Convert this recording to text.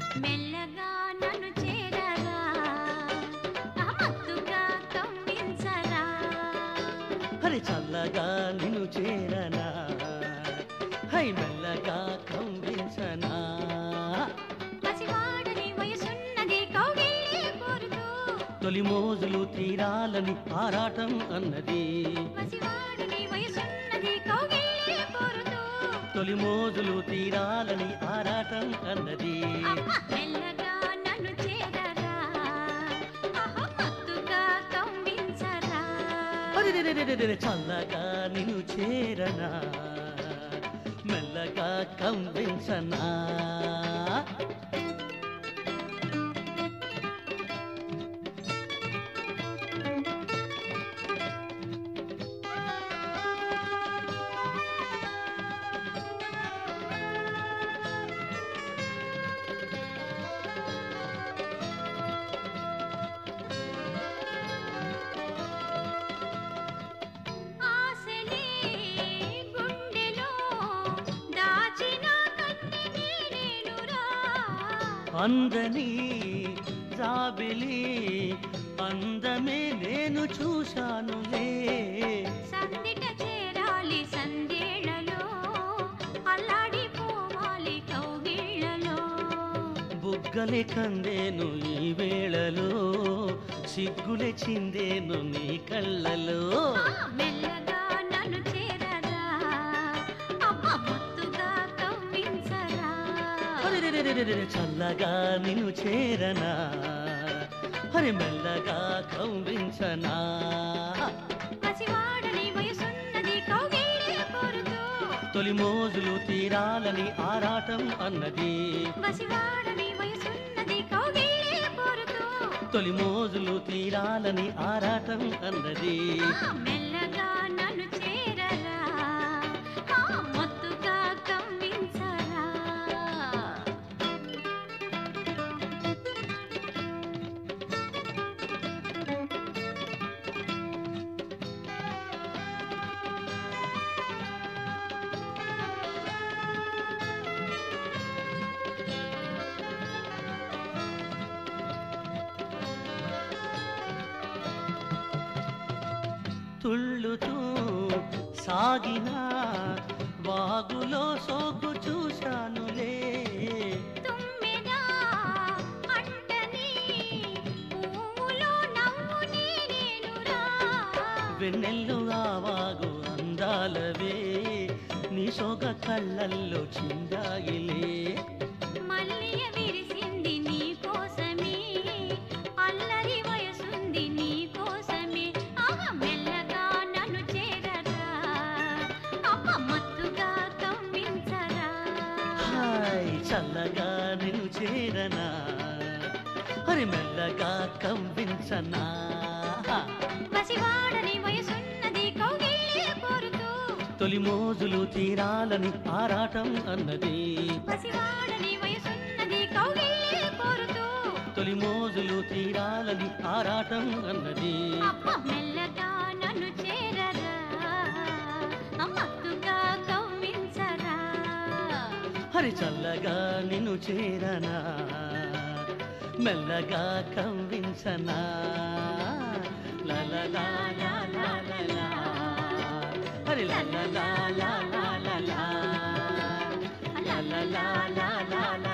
మెల్లగా నన్ను చేరరా ఆ మత్తుగా కవ్వించరా హరి చల్లగా నిన్ను చేరనా హై మెల్లగా కంవించనా పసివాడని వయసున్నది కౌగిలి కోరుతూ తొలి మోజులు తీరాలని ఆరాటం అన్నది పసివాడని వయసున్నది కౌగిలి కోరుతూ తొలి మోజులు తీరాలని ఆరాటం అన్నది అమ్మ మెల్లగా నన్ను చేరరా ఆహా మత్తుగా కవ్వించరా అరెరెరెరెరెరె చల్లగా నిన్ను చేరనా మెల్లగా కంవించనా ఆశలే గుండెలో దాచిన కన్నె నేనురా అందని జాబిలి అందమే నేను చూశానులే సందిట చేరాలి సందేళ్లలో అల్లాడిపోవాలి కౌగిళ్లలో బుగ్గలే కందేను ఈ వేళలో సిగ్గులే చిందేను నీ కళ్ళలో ఆ మెల్లగా నన్ను చేరరా అమ్మ మత్తుగా కవ్వించరా అరెరెరెరెరెరె చల్లగా నిన్ను చేరనా హరి మెల్లగా కౌవించనా పసివాడని వయసున్నది కౌగిలి కోరుతూ తొలి మోజులు తీరాలని ఆరాటం అన్నది పసివాడని వయసున్నది కౌగిలి కోరుతూ తొలి మోజులు తీరాలని ఆరాటం అన్నది ఆ మెల్లగా నన్ను చేరరా ఆ మత్తుగా కవ్వించరా తుళ్ళుతూ సాగిన వాగులో సోకు చూశానులే తుమ్మెదా అంటని పువ్వులో నవ్వు నేనేనురా వెన్నెల్లు ఆవాగు అందాలవే నీ సొగ కళ్ళల్లో చిందాయిలే మల్లియ విరిసింది నీ కోసమే అల్లరి వయసుంది నీ కోసమే ఆహ మెల్లగా నన్ను చేరరా అమ్మ మత్తుగా కవ్వించరా హాయ్ చల్లగా నిన్ను చేరనా హరి మెల్లగా కంవించనా పసివాడని వయసున్నది కౌగిలి కోరుతూ తొలి మోజులు తీరాలని ఆరాటం అన్నది పసివాడని వయసున్నది కౌగిలి కోరుతూ తొలి మోజులు తీరాలని ఆరాటం అన్నది అమ్మ మెల్లగా నన్ను చేరరా అమ్మత్తుగా కవ్వించరా హరి చల్లగా నిన్ను చేరనా మెల్లగా కంవించనా లలలా లలలా హరి లలలా లలలా లలలా లలలా లలలా